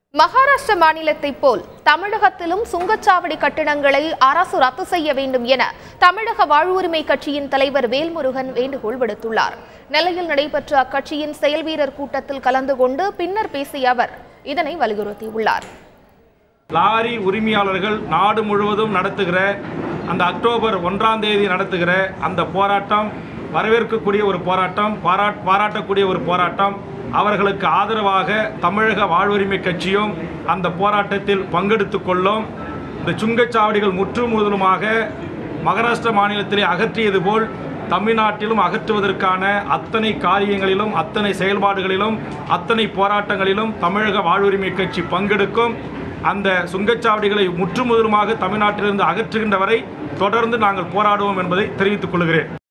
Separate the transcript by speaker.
Speaker 1: மகாராஷ்டிர மாநிலத்தைப் போல் தமிழகத்திலும் சுங்கச்சாவடி கட்டிடங்களை அரசு ரத்து செய்ய வேண்டும் என தமிழக வாழ்வுரிமை கட்சியின் தலைவர் வேல்முருகன் வேண்டுகோள் விடுத்துள்ளார் நெல்லையில் நடைபெற்ற அக்கட்சியின் செயல்வீரர் கூட்டத்தில் கலந்து கொண்டு பின்னர் பேசிய அவர் இதனை வலியுறுத்தியுள்ளார்
Speaker 2: லாரி உரிமையாளர்கள் நாடு முழுவதும் நடத்துகிற அந்த அக்டோபர் ஒன்றாம் தேதி நடத்துகிற அந்த போராட்டம் வரவேற்கக்கூடிய ஒரு போராட்டம் பாராட் பாராட்டக்கூடிய ஒரு போராட்டம் அவர்களுக்கு ஆதரவாக தமிழக வாழ்வுரிமை கட்சியும் அந்த போராட்டத்தில் பங்கெடுத்துக் கொள்ளும் இந்த சுங்கச்சாவடிகள் முற்று முழுவதுமாக மகாராஷ்டிர மாநிலத்திலே அகற்றியது போல் தமிழ்நாட்டிலும் அகற்றுவதற்கான அத்தனை காரியங்களிலும் அத்தனை செயல்பாடுகளிலும் அத்தனை போராட்டங்களிலும் தமிழக வாழ்வுரிமை கட்சி பங்கெடுக்கும் அந்த சுங்கச்சாவடிகளை முற்றுமுதலுமாக தமிழ்நாட்டிலிருந்து அகற்றுகின்ற வரை தொடர்ந்து நாங்கள் போராடுவோம் என்பதை தெரிவித்துக் கொள்கிறேன்